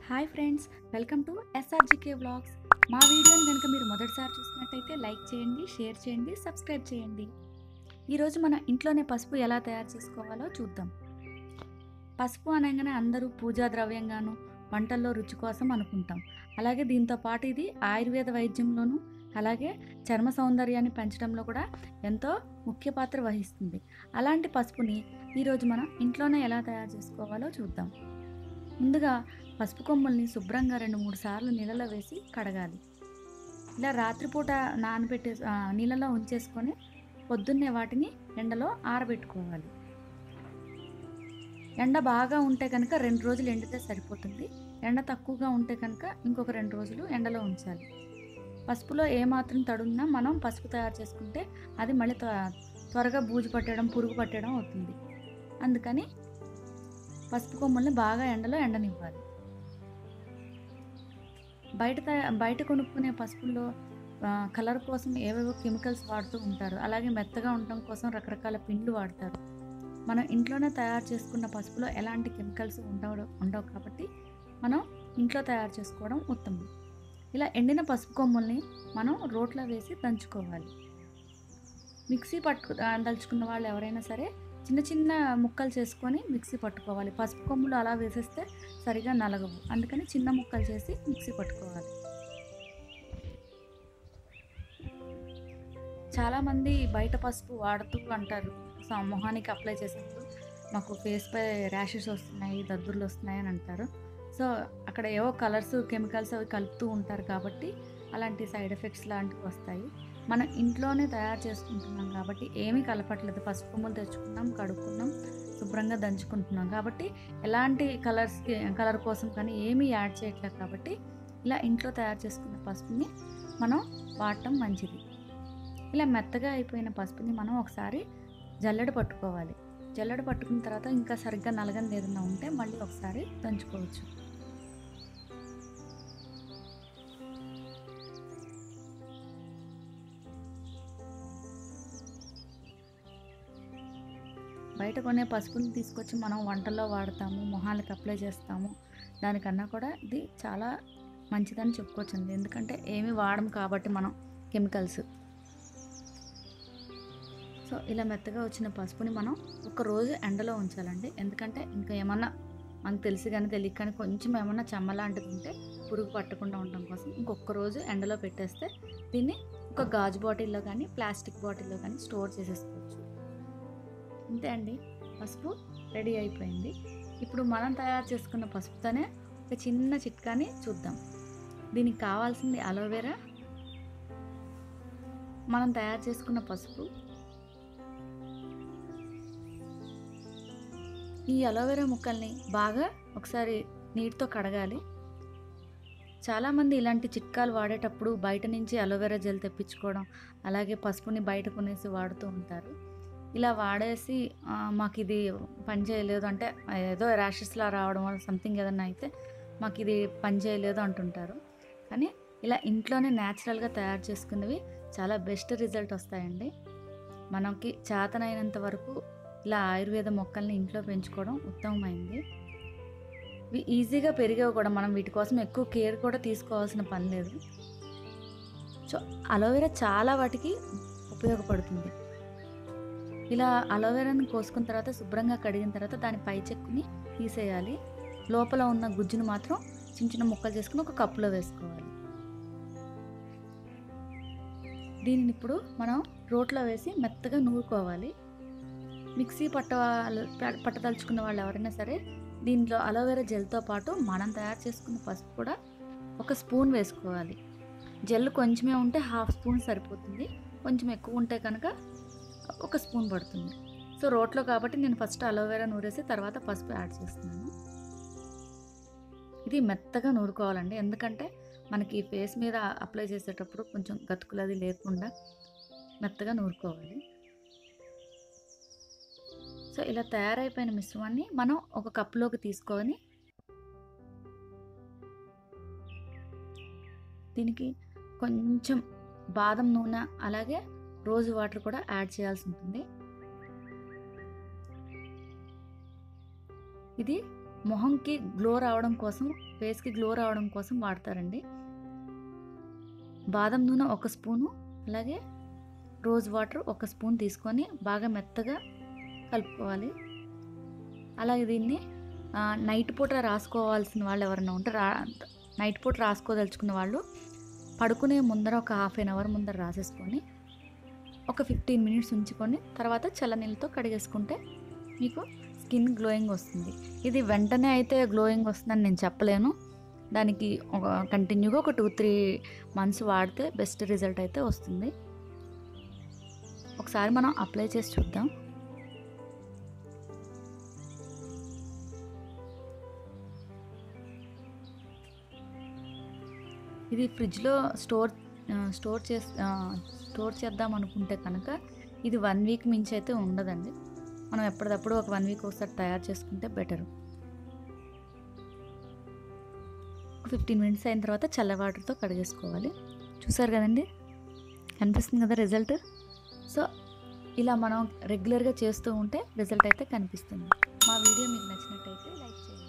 hi friends welcome to SRGK vlogs మా వీడియోని కనుక మీరు మొదటిసారి చూసినట్టయితే లైక్ చేయండి షేర్ చేయండి సబ్స్క్రైబ్ చేయండి ఈరోజు మన ఇంట్లోనే పసుపు ఎలా తయారు చేసుకోవాలో చూద్దాం పసుపు అనగానే అందరూ పూజా ద్రవ్యంగాను వంటల్లో రుచి కోసం అనుకుంటాం అలాగే దీంతో పాటు ఇది ఆయుర్వేద వైద్యంలోనూ అలాగే చర్మ సౌందర్యాన్ని పెంచడంలో కూడా ఎంతో ముఖ్య పాత్ర వహిస్తుంది అలాంటి పసుపుని ఈరోజు మనం ఇంట్లోనే ఎలా తయారు చేసుకోవాలో చూద్దాం ముందుగా పసుపు కొమ్ముల్ని శుభ్రంగా రెండు మూడు సార్లు నీళ్ళలో వేసి కడగాలి ఇలా రాత్రిపూట నానబెట్టే ఆ, నీళ్ళలో ఉంచేసుకొని పొద్దున్నే వాటిని ఎండలో ఆరబెట్టుకోవాలి ఎండ బాగా ఉంటే కనుక రెండు రోజులు ఎండితే సరిపోతుంది ఎండ తక్కువగా ఉంటే కనుక ఇంకొక రెండు రోజులు ఎండలో ఉంచాలి పసుపులో ఏమాత్రం తడున్నా మనం పసుపు తయారు చేసుకుంటే అది మళ్ళీ త్వ- త్వరగా బూజు పట్టడం పురుగు పట్టడం అవుతుంది అందుకని పసుపు కొమ్ముల్ని బాగా ఎండలో ఎండనివ్వాలి బయట తయా- బయట కొనుక్కునే పసుపుల్లో ఆ, కలర్ కోసం ఏవేవో కెమికల్స్ వాడుతూ ఉంటారు అలాగే మెత్తగా ఉండటం కోసం రకరకాల పిండ్లు వాడతారు మనం ఇంట్లోనే తయారు చేసుకున్న పసుపులో ఎలాంటి కెమికల్స్ ఉండవు ఉండవు కాబట్టి మనం ఇంట్లో తయారు చేసుకోవడం ఉత్తమం ఇలా ఎండిన పసుపు కొమ్ముల్ని మనం రోట్లో వేసి దంచుకోవాలి మిక్సీ పట్టు ఆ, దలుచుకున్న వాళ్ళు ఎవరైనా సరే చిన్న చిన్న ముక్కలు చేసుకొని మిక్సీ పట్టుకోవాలి పసుపు కొమ్ములు అలా వేసేస్తే సరిగా నలగవు అందుకని చిన్న ముక్కలు చేసి మిక్సీ పట్టుకోవాలి చాలామంది బయట పసుపు వాడుతూ అంటారు సో మొహానికి అప్లై చేసినప్పుడు మాకు ఫేస్ పై ర్యాషెస్ వస్తున్నాయి దద్దుర్లు వస్తున్నాయి అని అంటారు సో అక్కడ ఏవో కలర్స్ కెమికల్స్ అవి కలుపుతూ ఉంటారు కాబట్టి అలాంటి సైడ్ ఎఫెక్ట్స్ లాంటివి వస్తాయి మనం ఇంట్లోనే తయారు చేసుకుంటున్నాం కాబట్టి ఏమీ కలపట్లేదు పసుపు కొమ్ములు తెచ్చుకున్నాం కడుక్కున్నాం శుభ్రంగా దంచుకుంటున్నాం కాబట్టి ఎలాంటి కలర్స్ కలర్ కోసం కానీ ఏమీ యాడ్ చేయట్లేదు కాబట్టి ఇలా ఇంట్లో తయారు చేసుకున్న పసుపుని మనం వాడటం మంచిది ఇలా మెత్తగా అయిపోయిన పసుపుని మనం ఒకసారి జల్లెడ పట్టుకోవాలి జల్లెడ పట్టుకున్న తర్వాత ఇంకా సరిగ్గా నలగని ఏదైనా ఉంటే మళ్ళీ ఒకసారి దంచుకోవచ్చు బయట కొనే పసుపుని తీసుకొచ్చి మనం వంటల్లో వాడతాము మొహాలకు అప్లై చేస్తాము దానికన్నా కూడా ఇది చాలా మంచిదని చెప్పుకోవచ్చండి ఎందుకంటే ఏమి వాడము కాబట్టి మనం కెమికల్స్ సో ఇలా మెత్తగా వచ్చిన పసుపుని మనం ఒక రోజు ఎండలో ఉంచాలండి ఎందుకంటే ఇంకా ఏమన్నా మనకు తెలిసి కానీ తెలియక కానీ కొంచెం ఏమన్నా చెమ్మ లాంటిది ఉంటే పురుగు పట్టకుండా ఉండడం కోసం ఇంకొక రోజు ఎండలో పెట్టేస్తే దీన్ని ఒక గాజు బాటిల్లో కానీ ప్లాస్టిక్ బాటిల్లో కానీ స్టోర్ చేసేసుకోవచ్చు అంతే అండి పసుపు రెడీ అయిపోయింది ఇప్పుడు మనం తయారు చేసుకున్న పసుపుతోనే ఒక చిన్న చిట్కాని చూద్దాం దీనికి కావాల్సింది అలోవెరా మనం తయారు చేసుకున్న పసుపు ఈ అలోవెరా ముక్కల్ని బాగా ఒకసారి నీటితో కడగాలి చాలామంది ఇలాంటి చిట్కాలు వాడేటప్పుడు బయట నుంచి అలోవెరా జెల్ తెప్పించుకోవడం అలాగే పసుపుని బయట కొనేసి వాడుతూ ఉంటారు ఇలా వాడేసి "ఆ, మాకు ఇది పని చేయలేదు అంటే ఏదో ర్యాషెస్లా రావడం వల్ల సంథింగ్ ఏదన్నా అయితే మాకు ఇది పని చేయలేదు అంటుంటారు కానీ ఇలా ఇంట్లోనే న్యాచురల్గా తయారు చేసుకున్నవి చాలా బెస్ట్ రిజల్ట్ వస్తాయండి మనకి చేతనైనంత వరకు ఇలా ఆయుర్వేద మొక్కల్ని ఇంట్లో పెంచుకోవడం ఉత్తమమైంది ఇవి ఈజీగా పెరిగేవి కూడా మనం వీటి కోసం ఎక్కువ కేర్ కూడా తీసుకోవాల్సిన పని లేదు సో అలోవెరా చాలా వాటికి ఉపయోగపడుతుంది ఇలా అలోవెరాని కోసుకున్న తర్వాత శుభ్రంగా కడిగిన తర్వాత దాని పై చెక్కుని తీసేయాలి లోపల ఉన్న గుజ్జును మాత్రం చిన్న చిన్న ముక్కలు చేసుకుని ఒక కప్పులో వేసుకోవాలి దీనిని ఇప్పుడు మనం రోట్లో వేసి మెత్తగా నూరుకోవాలి మిక్సీ పట్ట పట్టదలుచుకున్న వాళ్ళు ఎవరైనా సరే దీంట్లో అలోవెరా జెల్తో పాటు మనం తయారు చేసుకున్న పసుపు కూడా ఒక స్పూన్ వేసుకోవాలి జెల్ కొంచెమే ఉంటే హాఫ్ స్పూన్ సరిపోతుంది కొంచెం ఎక్కువ ఉంటే కనుక ఒక స్పూన్ పడుతుంది సో రోట్లో కాబట్టి నేను ఫస్ట్ అలోవెరా నూరేసి తర్వాత పసుపు యాడ్ చేస్తున్నాను ఇది మెత్తగా నూరుకోవాలండి ఎందుకంటే మనకి ఫేస్ మీద అప్లై చేసేటప్పుడు కొంచెం గతుకులది లేకుండా మెత్తగా నూరుకోవాలి సో ఇలా తయారైపోయిన మిశ్రమాన్ని మనం ఒక కప్లోకి తీసుకొని దీనికి కొంచెం బాదం నూనె అలాగే రోజు వాటర్ కూడా యాడ్ చేయాల్సి ఉంటుంది ఇది మొహంకి గ్లో రావడం కోసం ఫేస్కి గ్లో రావడం కోసం వాడతారండి బాదం నూనె ఒక స్పూను అలాగే రోజ్ వాటర్ ఒక స్పూన్ తీసుకొని బాగా మెత్తగా కలుపుకోవాలి అలాగే దీన్ని ఆ, నైట్ పూట రాసుకోవాల్సిన వాళ్ళు ఎవరైనా ఉంటే రా నైట్ పూట రాసుకోదలుచుకున్న వాళ్ళు పడుకునే ముందర ఒక హాఫ్ అన్ అవర్ ముందర రాసేసుకొని ఒక ఫిఫ్టీన్ మినిట్స్ ఉంచుకొని తర్వాత చల్లనీళ్ళతో కడిగేసుకుంటే మీకు స్కిన్ గ్లోయింగ్ వస్తుంది ఇది వెంటనే అయితే గ్లోయింగ్ వస్తుందని నేను చెప్పలేను దానికి ఒక కంటిన్యూగా ఒక టూ త్రీ మంత్స్ వాడితే బెస్ట్ రిజల్ట్ అయితే వస్తుంది ఒకసారి మనం అప్లై చేసి చూద్దాం ఇది ఫ్రిడ్జ్లో స్టోర్ ఆ, స్టోర్ చేసి ఆ, స్టోర్ చేద్దాం అనుకుంటే కనుక ఇది వన్ వీక్ మించి అయితే ఉండదండి మనం ఎప్పటికప్పుడు ఒక వన్ వీక్ ఒకసారి తయారు చేసుకుంటే బెటర్ ఫిఫ్టీన్ మినిట్స్ అయిన తర్వాత చల్ల వాటర్తో కడిగేసుకోవాలి చూసారు కదండి కనిపిస్తుంది కదా రిజల్ట్ సో ఇలా మనం రెగ్యులర్గా చేస్తూ ఉంటే రిజల్ట్ అయితే కనిపిస్తుంది మా వీడియో మీకు నచ్చినట్టయితే లైక్ చేయండి